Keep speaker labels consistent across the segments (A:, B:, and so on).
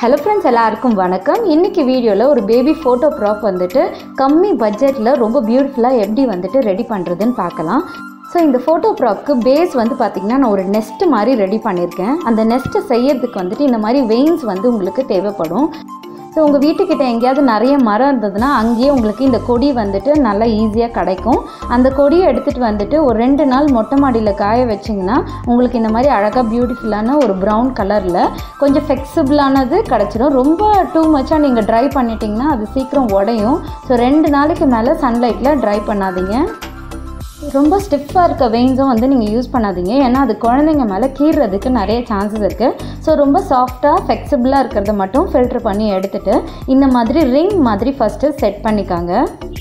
A: hello friends எல்லாருக்கும் வணக்கம் இன்னைக்கு வீடியோவில் ஒரு பேபி ஃபோட்டோ ப்ராப் வந்துட்டு கம்மி பட்ஜெட்டில் ரொம்ப பியூட்டிஃபுல்லாக எப்படி வந்துட்டு ரெடி பண்ணுறதுன்னு பார்க்கலாம் ஸோ இந்த ஃபோட்டோ ப்ராப்க்கு பேஸ் வந்து பார்த்திங்கன்னா நான் ஒரு நெஸ்ட் மாதிரி ரெடி பண்ணியிருக்கேன் அந்த நெஸ்ட்டை செய்யறதுக்கு வந்துட்டு இந்த மாதிரி வெயின்ஸ் வந்து உங்களுக்கு தேவைப்படும் ஸோ உங்கள் வீட்டுக்கிட்ட எங்கேயாவது நிறைய மரம் இருந்ததுன்னா அங்கேயே உங்களுக்கு இந்த கொடி வந்துட்டு நல்லா ஈஸியாக கிடைக்கும் அந்த கொடியை எடுத்துகிட்டு வந்துட்டு ஒரு ரெண்டு நாள் மொட்டை மாடியில் காய வச்சிங்கன்னா உங்களுக்கு இந்த மாதிரி அழகாக பியூட்டிஃபுல்லான ஒரு ப்ரௌன் கலரில் கொஞ்சம் ஃப்ளெக்சிபிளானது கிடச்சிடும் ரொம்ப டூ மச்சாக நீங்கள் ட்ரை பண்ணிட்டீங்கன்னா அது சீக்கிரம் உடையும் ஸோ ரெண்டு நாளைக்கு மேலே சன்லைட்டில் ட்ரை பண்ணாதீங்க ரொம்ப ஸ்டிஃபாக இருக்க வெயின்ஸும் வந்து நீங்கள் யூஸ் பண்ணாதீங்க ஏன்னா அது குழந்தைங்க மேலே கீறுறதுக்கு நிறைய சான்சஸ் இருக்குது ஸோ ரொம்ப சாஃப்டாக ஃப்ளெக்சிபிளாக இருக்கிறத மட்டும் ஃபில்டர் பண்ணி எடுத்துட்டு இந்த மாதிரி ரிங் மாதிரி ஃபஸ்ட்டு செட் பண்ணிக்காங்க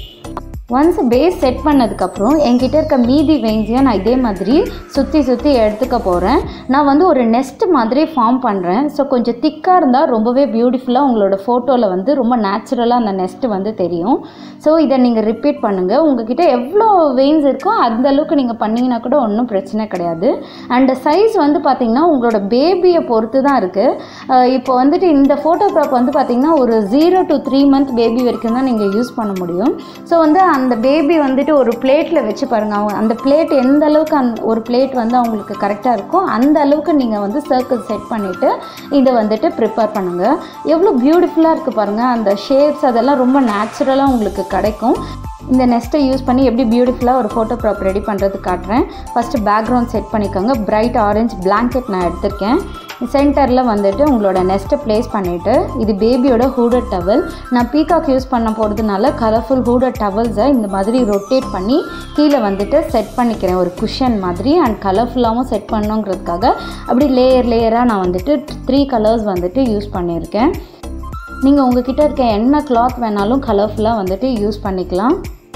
A: ஒன்ஸ் பேஸ் செட் பண்ணதுக்கப்புறம் என்கிட்ட இருக்க மீதி வெயின்ஸையும் நான் இதே மாதிரி சுற்றி சுற்றி எடுத்துக்க போகிறேன் நான் வந்து ஒரு நெஸ்ட் மாதிரி ஃபார்ம் பண்ணுறேன் ஸோ கொஞ்சம் திக்காக இருந்தால் ரொம்பவே பியூட்டிஃபுல்லாக உங்களோட ஃபோட்டோவில் வந்து ரொம்ப நேச்சுரலாக அந்த நெஸ்ட் வந்து தெரியும் ஸோ இதை நீங்கள் ரிப்பீட் பண்ணுங்கள் உங்ககிட்ட எவ்வளோ வெயின்ஸ் இருக்கோ அந்த அளவுக்கு நீங்கள் பண்ணிங்கன்னா கூட ஒன்றும் பிரச்சனை கிடையாது அண்ட் சைஸ் வந்து பார்த்திங்கன்னா உங்களோட பேபியை பொறுத்து தான் இருக்குது இப்போ வந்துட்டு இந்த ஃபோட்டோ ப்ராப் வந்து பார்த்திங்கன்னா ஒரு zero to three month baby வரைக்கும் தான் நீங்கள் யூஸ் பண்ண முடியும் ஸோ வந்து அந்த பேபி வந்துட்டு ஒரு பிளேட்டில் வச்சு பாருங்கள் அவங்க அந்த பிளேட் எந்த அளவுக்கு அந்த ஒரு பிளேட் வந்து அவங்களுக்கு கரெக்டாக இருக்கோ அந்த அளவுக்கு நீங்கள் வந்து சர்க்கிள் செட் பண்ணிவிட்டு இதை வந்துட்டு ப்ரிப்பேர் பண்ணுங்கள் எவ்வளோ பியூட்டிஃபுல்லாக இருக்குது பாருங்கள் அந்த ஷேப்ஸ் அதெல்லாம் ரொம்ப நேச்சுரலாக உங்களுக்கு கிடைக்கும் இந்த நெஸ்ட்டை யூஸ் பண்ணி எப்படி பியூட்டிஃபுல்லாக ஒரு ஃபோட்டோ ப்ராப் ரெடி பண்ணுறது காட்டுறேன் ஃபஸ்ட்டு பேக்ரவுண்ட் செட் பண்ணிக்கோங்க பிரைட் ஆரஞ்ச் பிளாங்கெட் நான் எடுத்திருக்கேன் சென்டரில் வந்துட்டு உங்களோட நெஸ்ட்டை ப்ளேஸ் பண்ணிவிட்டு இது பேபியோட ஹூடட் டவல் நான் பீகாக் யூஸ் பண்ண போகிறதுனால கலர்ஃபுல் ஹூடட் டவல்ஸை இந்த மாதிரி ரொட்டேட் பண்ணி கீழே வந்துட்டு செட் பண்ணிக்கிறேன் ஒரு குஷன் மாதிரி அண்ட் கலர்ஃபுல்லாகவும் செட் பண்ணுங்கிறதுக்காக அப்படி லேயர் லேயராக நான் வந்துட்டு த்ரீ கலர்ஸ் வந்துட்டு யூஸ் பண்ணியிருக்கேன் நீங்கள் உங்ககிட்ட இருக்க என்ன கிளாத் வேணாலும் கலர்ஃபுல்லாக வந்துட்டு யூஸ் பண்ணிக்கலாம்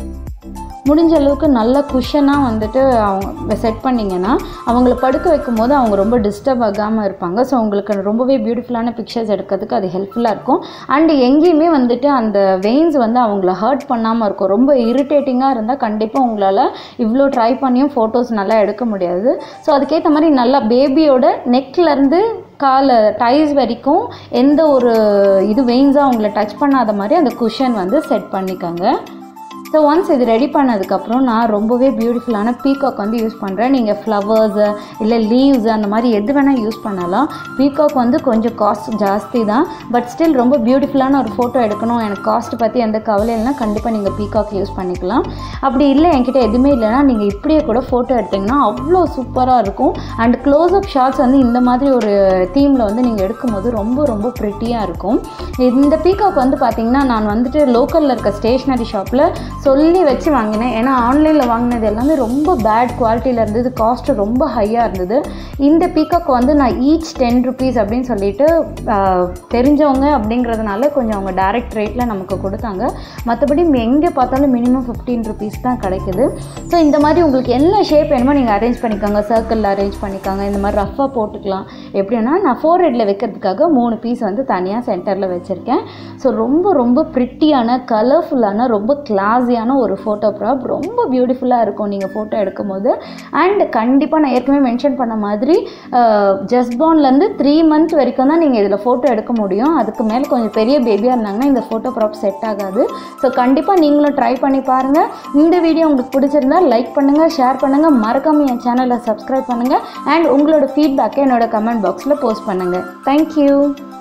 A: முடிஞ்ச அளவுக்கு நல்ல குஷனாக வந்துட்டு அவங்க செட் பண்ணிங்கன்னா அவங்கள படுக்க வைக்கும் போது அவங்க ரொம்ப டிஸ்டர்ப் ஆகாமல் இருப்பாங்க ஸோ உங்களுக்கு ரொம்பவே பியூட்டிஃபுல்லான பிக்சர்ஸ் எடுக்கிறதுக்கு அது ஹெல்ப்ஃபுல்லாக இருக்கும் அண்ட் எங்கேயுமே வந்துட்டு அந்த வெயின்ஸ் வந்து அவங்கள ஹர்ட் பண்ணாமல் இருக்கும் ரொம்ப இரிட்டேட்டிங்காக இருந்தால் கண்டிப்பாக உங்களால் இவ்வளோ ட்ரை பண்ணியும் ஃபோட்டோஸ் நல்லா எடுக்க முடியாது ஸோ அதுக்கேற்ற மாதிரி நல்லா பேபியோட நெக்லேருந்து காலை டைஸ் வரைக்கும் எந்த ஒரு இது வெயின்ஸாக அவங்கள டச் பண்ணாத மாதிரி அந்த குஷன் வந்து செட் பண்ணிக்கோங்க ஸோ ஒன்ஸ் இது ரெடி பண்ணதுக்கப்புறம் நான் ரொம்பவே பியூட்டிஃபுல்லான பீகாக் வந்து யூஸ் பண்ணுறேன் நீங்கள் ஃப்ளவர்ஸு இல்லை லீவ்ஸு அந்த மாதிரி எது வேணால் யூஸ் பண்ணலாம் பீகாக் வந்து கொஞ்சம் காஸ்ட் ஜாஸ்தி தான் பட் ஸ்டில் ரொம்ப பியூட்டிஃபுல்லான ஒரு ஃபோட்டோ எடுக்கணும் எனக்கு காஸ்ட் பற்றி எந்த கவலை இல்லைனா கண்டிப்பாக நீங்கள் பீகாக் யூஸ் பண்ணிக்கலாம் அப்படி இல்லை என்கிட்ட எதுவுமே இல்லைனா நீங்கள் இப்படியே கூட ஃபோட்டோ எடுத்திங்கன்னா அவ்வளோ சூப்பராக இருக்கும் அண்ட் க்ளோஸ் அப் ஷாட்ஸ் வந்து இந்த மாதிரி ஒரு தீமில் வந்து நீங்கள் எடுக்கும்போது ரொம்ப ரொம்ப ப்ரிட்டியாக இருக்கும் இந்த பீகாக் வந்து பார்த்திங்கன்னா நான் வந்துட்டு லோக்கலில் இருக்க ஸ்டேஷ்னரி ஷாப்பில் சொல்லி வச்சு வாங்கினேன் ஏன்னா ஆன்லைனில் வாங்கினது எல்லாமே ரொம்ப பேட் குவாலிட்டியில் இருந்தது காஸ்ட்டு ரொம்ப ஹையாக இருந்தது இந்த பீகாக் வந்து நான் ஈச் டென் ருபீஸ் அப்படின்னு சொல்லிட்டு தெரிஞ்சவங்க அப்படிங்கிறதுனால கொஞ்சம் அவங்க டைரக்ட் ரேட்டில் நமக்கு கொடுத்தாங்க மற்றபடி எங்கே பார்த்தாலும் மினிமம் ஃபிஃப்டீன் ருபீஸ் தான் கிடைக்குது ஸோ இந்த மாதிரி உங்களுக்கு என்ன ஷேப் வேணுமோ நீங்கள் அரேஞ்ச் பண்ணிக்கோங்க சர்க்கிளில் அரேஞ்ச் பண்ணிக்கோங்க இந்த மாதிரி ரஃப்பாக போட்டுக்கலாம் எப்படின்னா நான் ஃபோர் ஹெட்டில் வைக்கிறதுக்காக மூணு பீஸ் வந்து தனியாக சென்டரில் வச்சுருக்கேன் ஸோ ரொம்ப ரொம்ப ப்ரிட்டியான கலர்ஃபுல்லான ரொம்ப கிளாஸியான ஒரு ஃபோட்டோ ப்ராப் ரொம்ப பியூட்டிஃபுல்லாக இருக்கும் நீங்கள் ஃபோட்டோ எடுக்கும்போது அண்ட் கண்டிப்பாக நான் ஏற்கனவே மென்ஷன் பண்ண மாதிரி ஜஸ்பான்லேருந்து த்ரீ மந்த் வரைக்கும் தான் நீங்கள் இதில் ஃபோட்டோ எடுக்க முடியும் அதுக்கு மேலே கொஞ்சம் பெரிய பேபியாக இருந்தாங்கன்னா இந்த ஃபோட்டோ ப்ராப் செட் ஆகாது ஸோ கண்டிப்பாக நீங்களும் ட்ரை பண்ணி பாருங்கள் இந்த வீடியோ உங்களுக்கு பிடிச்சிருந்தா லைக் பண்ணுங்கள் ஷேர் பண்ணுங்கள் மறக்காமல் என் சேனலை சப்ஸ்கிரைப் பண்ணுங்கள் அண்ட் உங்களோட ஃபீட்பேக்கை என்னோட கமெண்ட் பாக்ஸில் போஸ்ட் பண்ணுங்கள் தேங்க்யூ